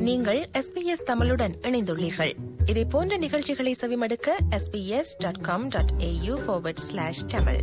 நீங்கள் எஸ்பிஎஸ் தமிழுடன் இணைந்துள்ளீர்கள் இதே போன்ற நிகழ்ச்சிகளை செவிமடுக்க SBS dot com dot AU slash Tamil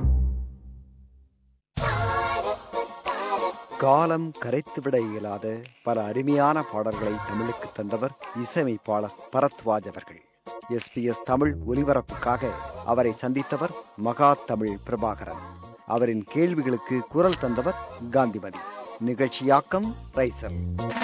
காலம் கரைத்துவிட இயலாத பல அருமையான பாடல்களை தமிழுக்கு தந்தவர் இசையமைப்பாளர் பரத்வாஜ் அவர்கள் எஸ்பிஎஸ் தமிழ் ஒலிபரப்புக்காக அவரை சந்தித்தவர் மகா தமிழ் பிரபாகரன் அவரின் கேள்விகளுக்கு குரல் தந்தவர் காந்திமதி நிகழ்ச்சியாக்கம் ரைசல்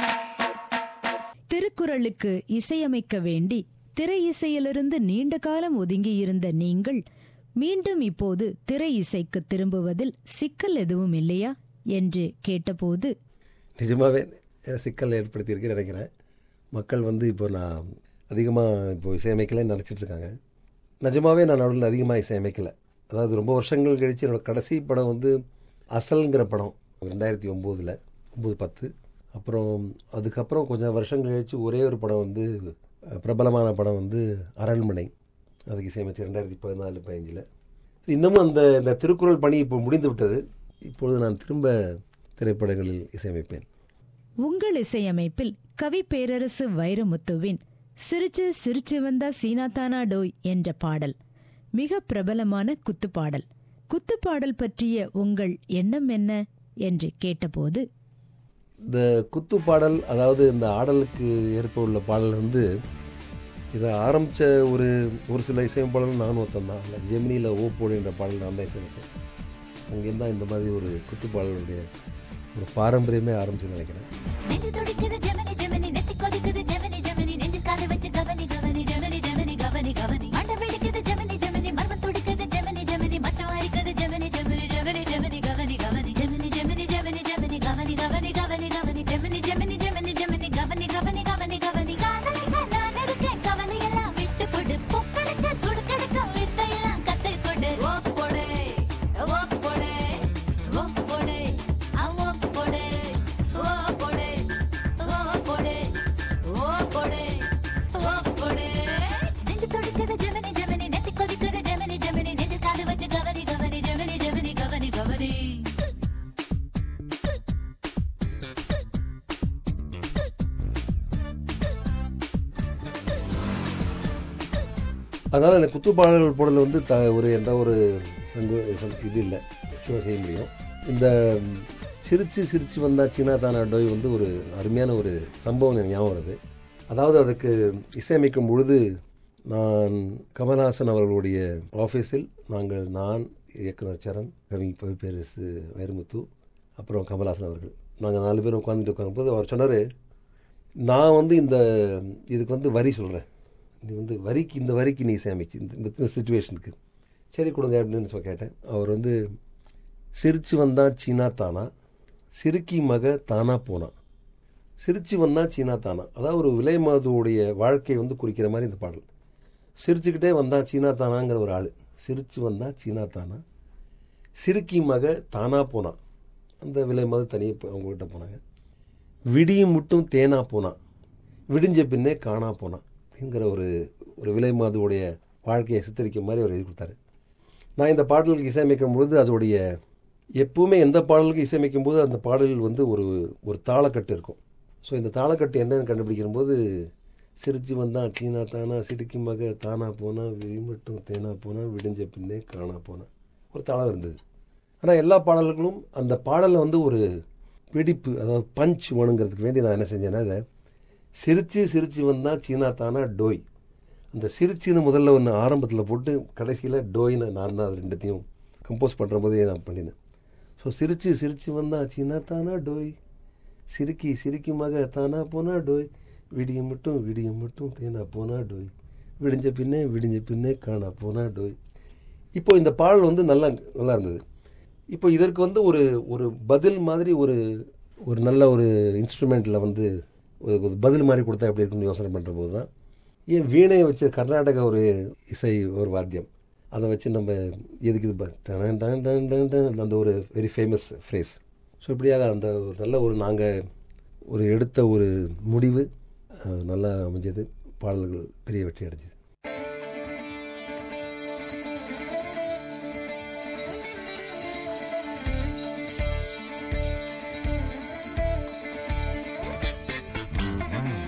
திருக்குறளுக்கு இசையமைக்க வேண்டி திரை இசையிலிருந்து நீண்ட காலம் ஒதுங்கியிருந்த நீங்கள் மீண்டும் இப்போது திரை இசைக்கு திரும்புவதில் சிக்கல் எதுவும் இல்லையா என்று கேட்டபோது நிஜமாகவே சிக்கல் ஏற்படுத்தியிருக்கு நினைக்கிறேன் மக்கள் வந்து இப்போ நான் அதிகமாக இப்போ இசையமைக்கலன்னு நினச்சிட்டு இருக்காங்க நிஜமாகவே நான் நடுவில் அதிகமாக இசையமைக்கலை அதாவது ரொம்ப வருஷங்கள் கழித்து என்னோட கடைசி படம் வந்து அசல்ங்கிற படம் ரெண்டாயிரத்தி ஒம்போதில் ஒம்பது பத்து அப்புறம் அதுக்கப்புறம் கொஞ்சம் வருஷங்கள் கழித்து ஒரே ஒரு படம் வந்து பிரபலமான படம் வந்து அரண்மனை அதுக்கு இசையமைச்சு ரெண்டாயிரத்தி பதினாலு பதினஞ்சில் இன்னமும் அந்த இந்த திருக்குறள் பணி இப்போ முடிந்து விட்டது இப்பொழுது நான் திரும்ப திரைப்படங்களில் இசையமைப்பேன் உங்கள் இசையமைப்பில் கவி பேரரசு வைரமுத்துவின் சிரிச்சு சிரிச்சு வந்தா சீனாத்தானா டோய் என்ற பாடல் மிக பிரபலமான குத்துப்பாடல் குத்துப்பாடல் பற்றிய உங்கள் எண்ணம் என்ன என்று கேட்டபோது இந்த குத்து பாடல் அதாவது இந்த ஆடலுக்கு ஏற்ப உள்ள பாடல் வந்து இதை ஆரம்பித்த ஒரு ஒரு சில இசையமைப்பாளர்கள் நானும் ஒருத்தன் தான் இல்லை ஜெமினியில் ஓ போடுன்ற பாடல் நான் தான் இசையமைச்சேன் அங்கேருந்து தான் இந்த மாதிரி ஒரு குத்து பாடலுடைய ஒரு பாரம்பரியமே ஆரம்பிச்சு நினைக்கிறேன் நெஞ்சு துடிக்குது ஜெமினி ஜெமினி நெத்தி கொதிக்குது ஜெமினி ஜெமினி நெஞ்சில் காலை வச்சு கவனி கவனி ஜெமினி ஜெமினி கவனி கவனி மண்டை வெடிக்குது ஜெமினி ஜெமினி மர்மம் துடிக்குது ஜெமினி ஜெமினி மச்சம் அரிக்குது ஜெமினி ஜெமினி ஜெமினி ஜெமினி கவனி கவனி ஜெமினி ஜெமினி ஜெமினி ஜெமினி கவனி கவனி கவனி கவனி ஜெமினி ஜெமினி ஜெமினி ஜெமினி கவனி கவனி கவனி கவனி காதலிக்க நான் இருக்கேன் கவலை எல்லாம் விட்டு போடு பொக்களுக்கு சுடு கிடக்கும் வித்தையெல்லாம் கத்து கொடு ஓப்பு போடு ஓப்பு போடு ஓப்பு போடு ஓப்பு போடு ஓ போடு ஓ போடு ஓ போடு ஓ போடு நெஞ்சு துடிக்குது ஜெமினி ஜெமினி நெத்தி கொதிக்குது ஜெமினி ஜெமினி நெஞ்சில் காது வச்சு கவனி கவனி ஜெமினி ஜெமினி கவனி கவனி அதனால் இந்த குத்து பாடல்கள் போடல வந்து த ஒரு எந்த ஒரு சங்கு சங் இது இல்லை நிச்சயமாக செய்ய முடியும் இந்த ம், சிரிச்சு சிரிச்சு வந்தா சீனா தானா டோய் வந்து ஒரு அருமையான ஒரு சம்பவம் எனக்கு ஞாபகம் வருது அதாவது அதுக்கு இசையமைக்கும் பொழுது நான் கமல்ஹாசன் அவர்களுடைய ஆஃபீஸில் நாங்கள் நான் இயக்குனர் சரண் கவி பேரரசு வைரமுத்து அப்புறம் கமல்ஹாசன் அவர்கள் நாங்கள் நாலு பேர் உட்காந்துட்டு உட்காரும்போது அவர் சொன்னார் நான் வந்து இந்த இதுக்கு வந்து வரி சொல்கிறேன் இது வந்து வரிக்கு இந்த வரிக்கு நீ இசையமைச்சு இந்த இந்த சுச்சுவேஷனுக்கு சரி கொடுங்க அப்படின்னு சொல்லி கேட்டேன் அவர் வந்து சிரிச்சு வந்தா சீனா தானா சிறுக்கி மக தானா போனா சிரிச்சு வந்தா சீனா தானா அதாவது ஒரு விலை மாதுவுடைய வாழ்க்கையை வந்து குறிக்கிற மாதிரி இந்த பாடல் சிரிச்சுக்கிட்டே வந்தா சீனா தானாங்கிற ஒரு ஆள் சிரிச்சு வந்தா சீனா தானா சிறுக்கி மக தானா போனா அந்த விலை மாது தனியாக அவங்ககிட்ட போனாங்க விடியும் மட்டும் தேனா போனா விடிஞ்ச பின்னே காணா போனான் அப்படிங்கிற ஒரு ஒரு விலை மாதுவுடைய வாழ்க்கையை சித்தரிக்கும் மாதிரி அவர் எழுதி கொடுத்தாரு நான் இந்த பாடலுக்கு இசையமைக்கும் பொழுது அதோடைய எப்பவுமே எந்த பாடலுக்கு இசையமைக்கும் போது அந்த பாடலில் வந்து ஒரு ஒரு தாளக்கட்டு இருக்கும் ஸோ இந்த தாளக்கட்டு என்னன்னு கண்டுபிடிக்கிற போது சிரிச்சு வந்தான் சீனா தானா சிரிக்கி மக தானா போனா விரிமட்டும் தேனா போனா விடிஞ்ச பின்னே காணா போனா ஒரு தாளம் இருந்தது ஆனால் எல்லா பாடல்களும் அந்த பாடலில் வந்து ஒரு வெடிப்பு அதாவது பஞ்ச் வேணுங்கிறதுக்கு வேண்டி நான் என்ன செஞ்சேன்னா இதை சிரிச்சு சிரிச்சு வந்தா சீனா தானா டோய் அந்த சிரிச்சின்னு முதல்ல ஒன்று ஆரம்பத்தில் போட்டு கடைசியில் டோய்னு நான் தான் அது ரெண்டுத்தையும் கம்போஸ் பண்ணுற போதே நான் பண்ணினேன் ஸோ சிரிச்சு சிரிச்சு வந்தா சீனா தானா டோய் சிரிக்கி சிரிக்கி மக தானா போனா டோய் விடிய மட்டும் விடிய மட்டும் தேனா போனா டோய் விடிஞ்ச பின்னே விடிஞ்ச பின்னே காணா போனா டோய் இப்போ இந்த பாடல் வந்து நல்லா நல்லா இருந்தது இப்போ இதற்கு வந்து ஒரு ஒரு பதில் மாதிரி ஒரு ஒரு நல்ல ஒரு இன்ஸ்ட்ருமெண்ட்டில் வந்து ஒரு ஒரு பதில் மாதிரி கொடுத்தா எப்படி இருக்குன்னு யோசனை பண்ணுற போது தான் ஏன் வீணையை வச்சு கர்நாடக ஒரு இசை ஒரு வாத்தியம் அதை வச்சு நம்ம எதுக்கு இது ப- டன் டன் டன் டன் டன் அந்த ஒரு வெரி ஃபேமஸ் ஃப்ரேஸ் ஸோ இப்படியாக அந்த ஒரு நல்ல ஒரு நாங்கள் ஒரு எடுத்த ஒரு முடிவு அஹ், நல்லா அமைஞ்சது பாடல்கள் பெரிய வெற்றி அடைஞ்சது Thank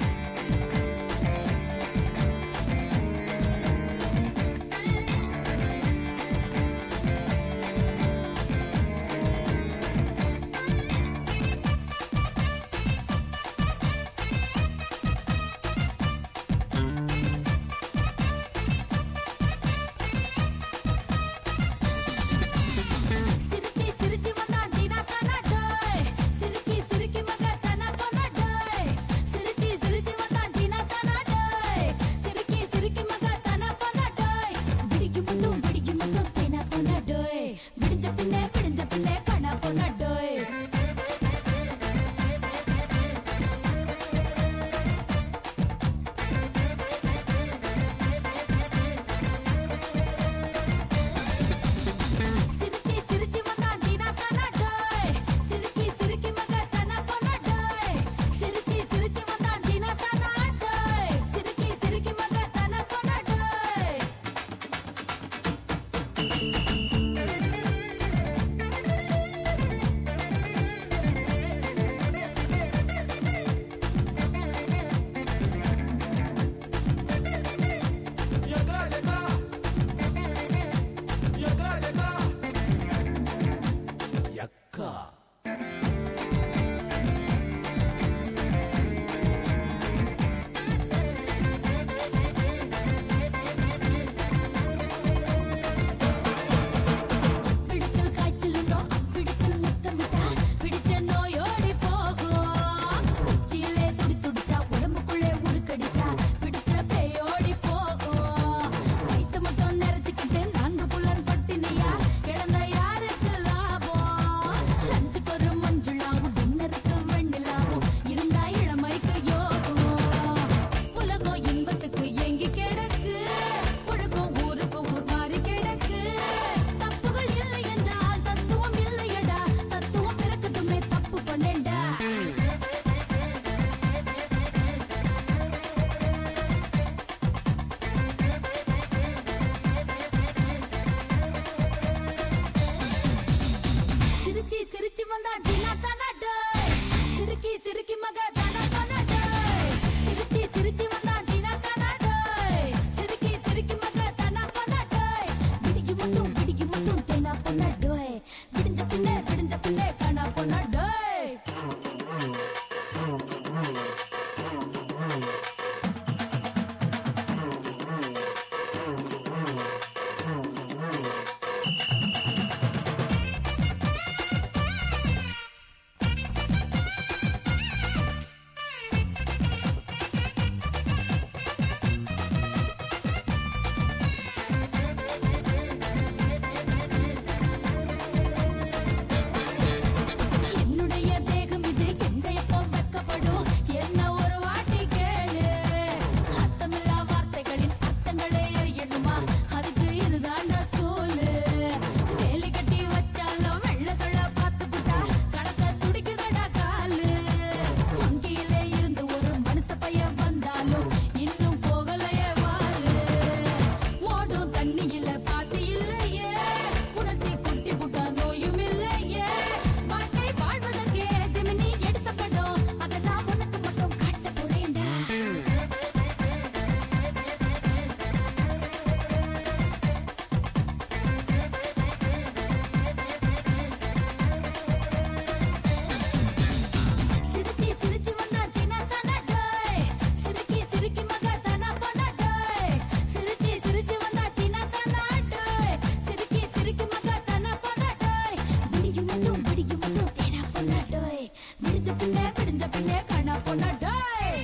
பொண்ணா டேய்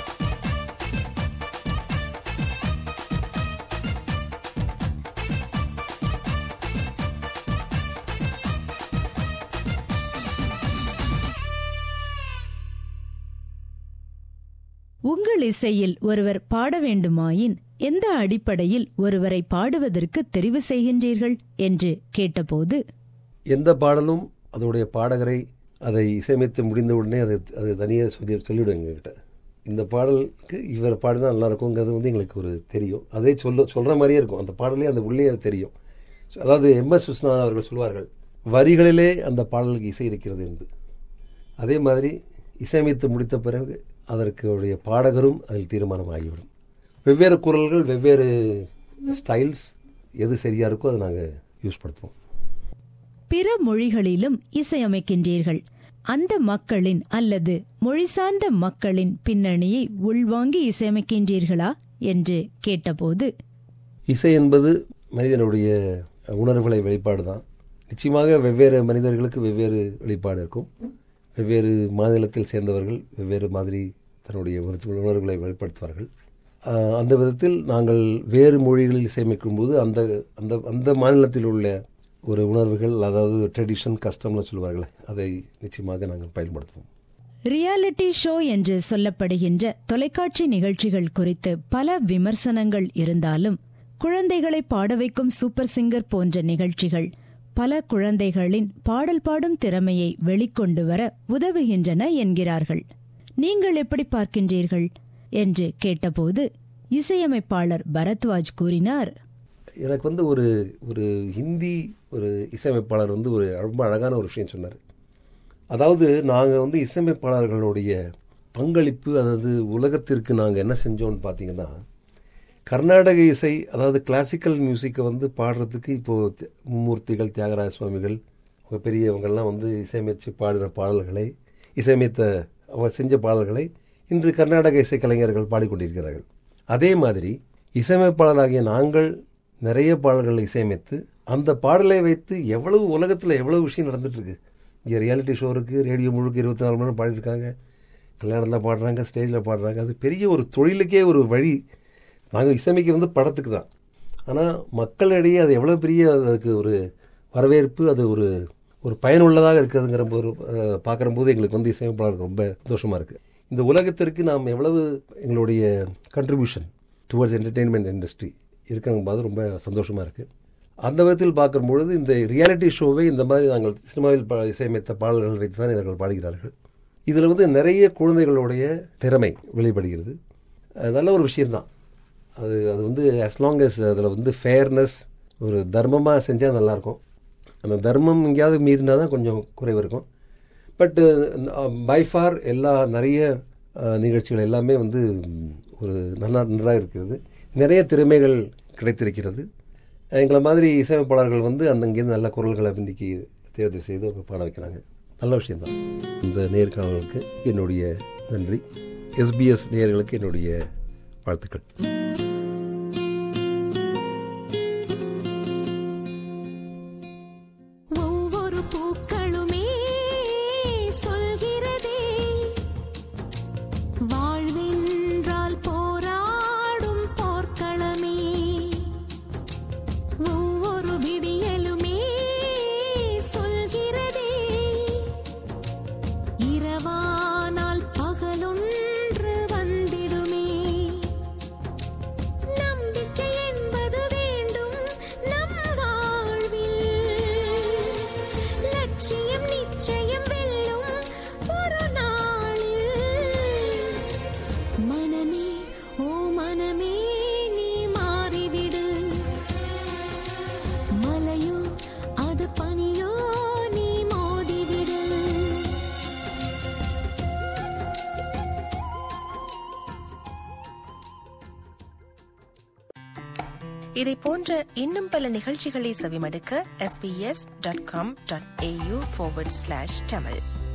உங்கள் இசையில் ஒருவர் பாட வேண்டுமாயின் எந்த அடிப்படையில் ஒருவரை பாடுவதற்கு தெரிவு செய்கின்றீர்கள் என்று கேட்டபோது எந்த பாடலும் அதோடைய பாடகரை அதை இசையமைத்து முடிந்த உடனே அது அது தனியாக சொல்லி சொல்லிவிடும் எங்ககிட்ட இந்த பாடலுக்கு இவர் பாடினா நல்லா இருக்குங்கிறது வந்து எங்களுக்கு ஒரு தெரியும் அதே சொல்ல சொல்கிற மாதிரியே இருக்கும் அந்த பாடலே அந்த உள்ளே அது தெரியும் So, அதாவது எம் எஸ் விஸ்வநாதன் அவர்கள் சொல்வார்கள் வரிகளிலே அந்த பாடலுக்கு இசை இருக்கிறது என்று அதே மாதிரி இசையமைத்து முடித்த பிறகு அதற்கு உடைய பாடகரும் அதில் தீர்மானம் ஆகிவிடும் வெவ்வேறு குரல்கள் வெவ்வேறு ஸ்டைல்ஸ் எது சரியாக இருக்கோ அதை நாங்கள் யூஸ் படுத்துவோம் பிற மொழிகளிலும் இசையமைக்கின்றீர்கள் அந்த மக்களின் அல்லது மொழி சார்ந்த மக்களின் பின்னணியை உள்வாங்கி இசையமைக்கின்றீர்களா என்று கேட்டபோது இசை என்பது மனிதனுடைய உணர்வுகளை வெளிப்பாடு தான் நிச்சயமாக வெவ்வேறு மனிதர்களுக்கு வெவ்வேறு வெளிப்பாடு இருக்கும் வெவ்வேறு மாநிலத்தில் சேர்ந்தவர்கள் வெவ்வேறு மாதிரி தன்னுடைய உணர்ச்சி- உணர்வுகளை வெளிப்படுத்துவார்கள் ஆஹ் அந்த விதத்தில் நாங்கள் வேறு மொழிகளில் இசையமைக்கும் போது அந்த அந்த அந்த மாநிலத்தில் உள்ள ஒரு உணர்வுகள் அதாவது ட்ரெடிஷன் கஸ்டம்னு சொல்லுவார்களே அதை நிச்சயமாக நாங்கள் பயன்படுத்துவோம் ரியாலிட்டி ஷோ என்று சொல்லப்படுகின்ற தொலைக்காட்சி நிகழ்ச்சிகள் குறித்து பல விமர்சனங்கள் இருந்தாலும் குழந்தைகளை பாட வைக்கும் சூப்பர் சிங்கர் போன்ற நிகழ்ச்சிகள் பல குழந்தைகளின் பாடல் பாடும் திறமையை வெளிக்கொண்டு வர உதவுகின்றன என்கிறார்கள் நீங்கள் எப்படி பார்க்கின்றீர்கள் என்று கேட்டபோது இசையமைப்பாளர் பரத்வாஜ் கூறினார் எனக்கு வந்து ஒரு ஒரு ஹிந்தி ஒரு இசையமைப்பாளர் வந்து ஒரு ரொம்ப அழகான ஒரு விஷயம் சொன்னார் அதாவது நாங்கள் வந்து இசையமைப்பாளர்களுடைய பங்களிப்பு அதாவது உலகத்திற்கு நாங்கள் என்ன செஞ்சோம்னு பார்த்தீங்கன்னா கர்நாடக இசை அதாவது கிளாசிக்கல் மியூசிக்கை வந்து பாடுறதுக்கு இப்போது மும்மூர்த்திகள் தியாகராஜ சுவாமிகள் அவங்க பெரியவங்கள்லாம் வந்து இசையமைச்சு பாடின பாடல்களை இசையமைத்த அவங்க செஞ்ச பாடல்களை இன்று கர்நாடக இசை கலைஞர்கள் பாடிக்கொண்டிருக்கிறார்கள் அதே மாதிரி இசையமைப்பாளராகிய நாங்கள் நிறைய பாடல்களை இசையமைத்து அந்த பாடலை வைத்து எவ்வளவு உலகத்தில் எவ்வளவு விஷயம் நடந்துட்டு இருக்கு இங்கே ரியாலிட்டி ஷோ இருக்குது ரேடியோ முழுக்க இருபத்தி நாலு மணி நேரம் பாடிருக்காங்க கல்யாணத்தில் பாடுறாங்க ஸ்டேஜில் பாடுறாங்க அது பெரிய ஒரு தொழிலுக்கே ஒரு வழி நாங்கள் இசையமைக்க வந்து படத்துக்கு தான் ஆனால் மக்களிடையே அது எவ்வளோ பெரிய அதுக்கு ஒரு வரவேற்பு அது ஒரு ஒரு பயனுள்ளதாக இருக்குதுங்கிற ஒரு பார்க்குற போது எங்களுக்கு வந்து இசையமைப்பாளர் ரொம்ப சந்தோஷமாக இருக்குது இந்த உலகத்திற்கு நாம் எவ்வளவு எங்களுடைய கண்ட்ரிபியூஷன் டுவர்ட்ஸ் என்டர்டெயின்மெண்ட் இண்டஸ்ட்ரி இருக்காங்க போது ரொம்ப சந்தோஷமாக இருக்குது அந்த விதத்தில் பார்க்கும்பொழுது இந்த ரியாலிட்டி ஷோவை இந்த மாதிரி நாங்கள் சினிமாவில் பா இசையமைத்த பாடல்கள் வைத்து தான் இவர்கள் பாடுகிறார்கள் இதில் வந்து நிறைய குழந்தைகளுடைய திறமை வெளிப்படுகிறது அது நல்ல ஒரு விஷயம்தான் அது அது வந்து as long as அதில் வந்து ஃபேர்னஸ் ஒரு தர்மமாக செஞ்சால் நல்லாயிருக்கும் அந்த தர்மம் எங்கேயாவது மீறினா தான் கொஞ்சம் குறைவு இருக்கும் பட்டு பை ஃபார் எல்லா நிறைய அஹ், நிகழ்ச்சிகள் எல்லாமே வந்து ம், ஒரு நல்லா நன்றாக இருக்கிறது நிறைய திறமைகள் கிடைத்திருக்கிறது எங்களை மாதிரி இசையமைப்பாளர்கள் வந்து அந்த இங்கேருந்து நல்ல குரல்களை இன்னைக்கு தேர்வு செய்து அவங்க பாட வைக்கிறாங்க நல்ல விஷயம்தான் இந்த நேர்காணலுக்கு என்னுடைய நன்றி எஸ்பிஎஸ் நேயர்களுக்கு என்னுடைய வாழ்த்துக்கள் ஒவ்வொரு பூக்களுமே சொல்கிறதே வாழ்வென்றால் போராடும் போர்க்களமே ஒவ்வொரு விடியலுமே சொல்கிறதே இரவானால் பகலொன்று வந்திடுமே நம்பிக்கை என்பது வேண்டும் நம் வாழ்வில் லட்சியம் நிச்சயம் வெல்லும் ஒரு நாளில் மனமே ஓ மனமே நீ மாறிவிடு மலையோ அது பனியோ நீ மோதிவிடு இதை போன்ற இன்னும் பல நிகழ்ச்சிகளை செவிமடுக்க sbs.com.au forward slash tamil